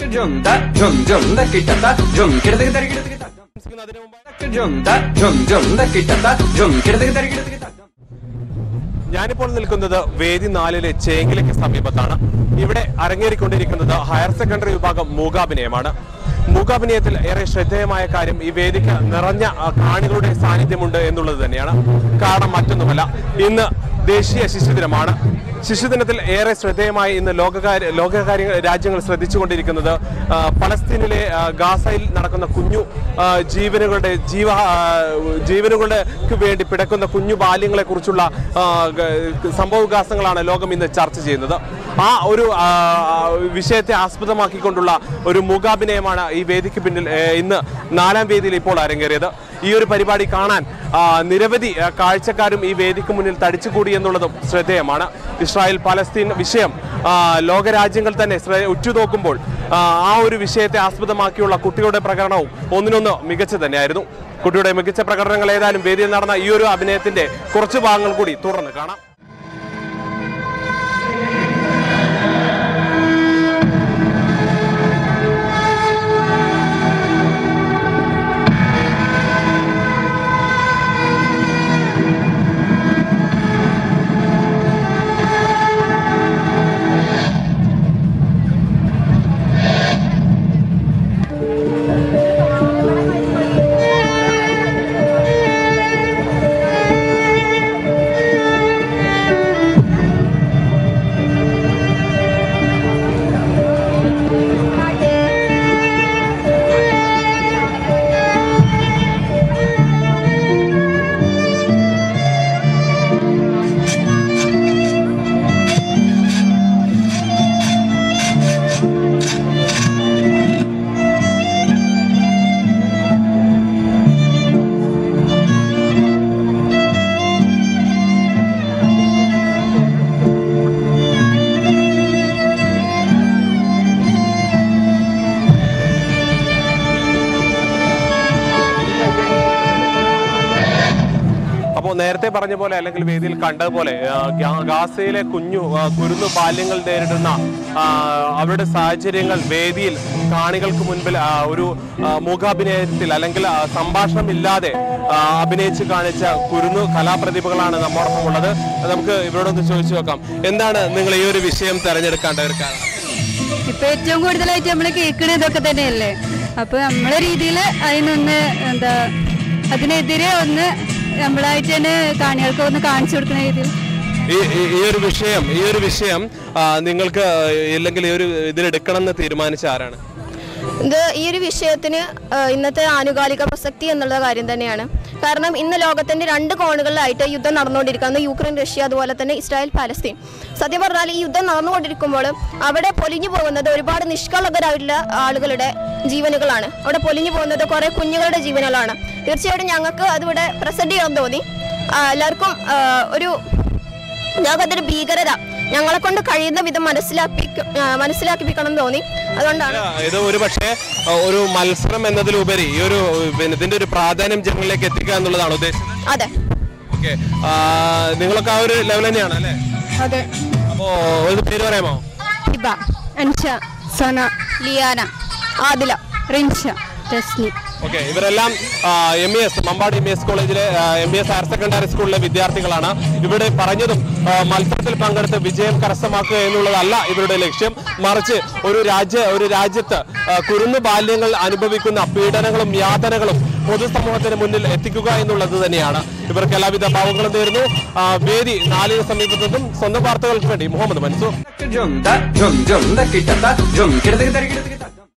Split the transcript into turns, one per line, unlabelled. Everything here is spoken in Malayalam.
Jum da jum jum da kita ta jum kira da kira kira kira
അതിനു മുമ്പായി
jum da jum jum da kita ta jum kira da kira kira kira
ഞാനിപ്പോൾ നിൽക്കുന്നത് വേദി നാലിലെ ചേങ്കിലേക്ക് സമീപത്താണ് ഇവിടെ അരങ്ങേറിക്കൊണ്ടിരിക്കുന്നത് ഹയർ സെക്കൻഡറി വിഭാഗം മൂകാഭിനയമാണ് മൂകാഭിനയത്തിൽ ഏറെ ശ്രദ്ധേയമായ കാര്യം ഈ വേദിക്ക് നിറഞ്ഞ ആ, കാണികളുടെ സാന്നിധ്യമുണ്ട് എന്നുള്ളത് തന്നെയാണ് കാരണം മറ്റൊന്നുമല്ല ഇന്ന് ദേശീയ ശിശുദിനമാണ് ശിശുദിനത്തിൽ ഏറെ ശ്രദ്ധേയമായി ഇന്ന് ലോകകാര്യ ലോകകാര്യ രാജ്യങ്ങൾ ശ്രദ്ധിച്ചുകൊണ്ടിരിക്കുന്നത് ആ, പലസ്തീനിലെ ആ, ഗാസയിൽ നടക്കുന്ന കുഞ്ഞു ആ, ജീവനുകളുടെ ജീവ ആ, ജീവനുകൾക്ക് വേണ്ടി പിടക്കുന്ന കുഞ്ഞു ബാല്യങ്ങളെ കുറിച്ചുള്ള സംഭവവികാസങ്ങളാണ് ലോകം ഇന്ന് ചർച്ച ചെയ്യുന്നത് ആ ഒരു ആ, ആ, വിഷയത്തെ ആസ്പദമാക്കിക്കൊണ്ടുള്ള ഒരു മൂകാഭിനയമാണ് ഈ വേദിക്ക് പിന്നിൽ ഏ, ഇന്ന് നാലാം വേദിയിൽ ഇപ്പോൾ അരങ്ങേറിയത് ഈ ഒരു പരിപാടി കാണാൻ ആ, നിരവധി ആ, കാഴ്ചക്കാരും ഈ വേദിക്ക് മുന്നിൽ തടിച്ചുകൂടി എന്നുള്ളതും ശ്രദ്ധേയമാണ് ഇസ്രായേൽ പലസ്തീൻ വിഷയം ആ, ലോകരാജ്യങ്ങൾ തന്നെ ശ്ര- ഉറ്റുനോക്കുമ്പോൾ ആ, ആ ഒരു വിഷയത്തെ ആസ്പദമാക്കിയുള്ള കുട്ടികളുടെ പ്രകടനവും ഒന്നിനൊന്ന് മികച്ച തന്നെയായിരുന്നു കുട്ടിയുടെ മികച്ച പ്രകടനങ്ങൾ ഏതായാലും വേദിയിൽ നടന്ന ഈ ഒരു അഭിനയത്തിന്റെ കുറച്ച് ഭാഗങ്ങൾ കൂടി തുടർന്ന് കാണാം അപ്പോൾ നേരത്തെ പറഞ്ഞ പോലെ അല്ലെങ്കിൽ വേദിയിൽ കണ്ടതുപോലെ ആ, ഗാ- ഗാസയിലെ കുഞ്ഞു ആ, കുരുന്നു ബാല്യങ്ങൾ നേരിടുന്ന ആ, അവരുടെ സാഹചര്യങ്ങൾ വേദിയിൽ കാണികൾക്ക് മുൻപിൽ ആ, ഒരു ആ, മൂകാഭിനയത്തിൽ അല്ലെങ്കിൽ ആ, സംഭാഷണമില്ലാതെ ആ, അഭിനയിച്ച് കാണിച്ച കുരുന്നു കലാപ്രതിഭകളാണ് നമ്മോടൊപ്പം ഉള്ളത് നമുക്ക് ഇവരോടൊന്ന് ചോദിച്ചു നോക്കാം എന്താണ് നിങ്ങൾ ഈ ഒരു വിഷയം തെരഞ്ഞെടുക്കേണ്ട ഒരു കാരണം
ഇപ്പൊ ഏറ്റവും കൂടുതലായിട്ട് നമ്മൾ കേൾക്കണ ഇതൊക്കെ തന്നെയല്ലേ അപ്പൊ നമ്മളെ രീതിയിൽ അതിനൊന്ന് എന്താ അതിനെതിരെ ഒന്ന് നമ്മളായിട്ട് തന്നെ കാണികൾക്ക് ഒന്ന് കാണിച്ചു കൊടുക്കുന്ന രീതിയിൽ
ഈ ഈ- ഈ ഒരു വിഷയം ഈ ഒരു വിഷയം ആ, നിങ്ങൾക്ക് ഇല്ലെങ്കിൽ ഈ ഒരു ഇതിലെടുക്കണം എന്ന് തീരുമാനിച്ച ആരാണ്
ഇത് ഈ ഒരു വിഷയത്തിന് ആ, ഇന്നത്തെ ആനുകാലിക പ്രസക്തി എന്നുള്ള കാര്യം തന്നെയാണ് കാരണം ഇന്ന് ലോകത്തിന്റെ രണ്ട് കോണുകളിലായിട്ട് യുദ്ധം നടന്നുകൊണ്ടിരിക്കുന്നത് യുക്രൈൻ റഷ്യ അതുപോലെ തന്നെ ഇസ്രായേൽ പാലസ്തീൻ സത്യം പറഞ്ഞാൽ ഈ യുദ്ധം നടന്നുകൊണ്ടിരിക്കുമ്പോൾ അവിടെ പൊലിഞ്ഞു പോകുന്നത് ഒരുപാട് നിഷ്കളങ്കരായിട്ടുള്ള ആളുകളുടെ ജീവനുകളാണ് അവിടെ പൊലിഞ്ഞു പോകുന്നത് കുറെ കുഞ്ഞുങ്ങളുടെ ജീവനുകളാണ് തീർച്ചയായിട്ടും ഞങ്ങൾക്ക് അതിവിടെ പ്രസന്റ് ചെയ്യാൻ തോന്നി ആ, എല്ലാവർക്കും ആ, ഒരു ലോകത്തിന്റെ ഭീകരത ഞങ്ങളെ കൊണ്ട് കഴിയുന്ന വിധം മനസ്സിലാക്കി മനസ്സിലാക്കിപ്പിക്കണം എന്ന് തോന്നി അതുകൊണ്ടാണ്
ഇത് ഒരു പക്ഷേ ഒരു മത്സരം എന്നതിലുപരി ഈ ഒരു പിന്നെ ഇതിന്റെ ഒരു പ്രാധാന്യം ജനങ്ങളിലേക്ക് എത്തിക്കുക എന്നുള്ളതാണ് ഉദ്ദേശിച്ചത്
അതെ
ഓക്കെ നിങ്ങളൊക്കെ ആ ഒരു ലെവൽ തന്നെയാണ് അല്ലേ
അതെ
അപ്പോ ഒരു പേര് പറയാമോ
ഹിബ അൻഷ സന ലിയാന ആദില റിൻഷ തസ്നി
ഓക്കെ ഇവരെല്ലാം M E S Mampad M E S കോളേജിലെ M E S higher secondary സ്കൂളിലെ വിദ്യാർത്ഥികളാണ് ഇവിടെ പറഞ്ഞതും ആ, മത്സരത്തിൽ പങ്കെടുത്ത് വിജയം കരസ്ഥമാക്കുക എന്നുള്ളതല്ല ഇവരുടെ ലക്ഷ്യം മറിച്ച് ഒരു രാജ്യ ഒരു രാജ്യത്ത് ആ, കുരുന്നു ബാല്യങ്ങൾ അനുഭവിക്കുന്ന പീഡനങ്ങളും യാതനകളും പൊതുസമൂഹത്തിന് മുന്നിൽ എത്തിക്കുക എന്നുള്ളത് തന്നെയാണ് ഇവർക്ക് എല്ലാവിധ ഭാവങ്ങളും നേരുന്നു ആ, വേദി നാലിന് സമീപത്തു നിന്നും സ്വന്തം വാർത്തകൾക്ക് വേണ്ടി Muhammad Mansoor
jum da jum jum da kita ta jum kira da kira kira kira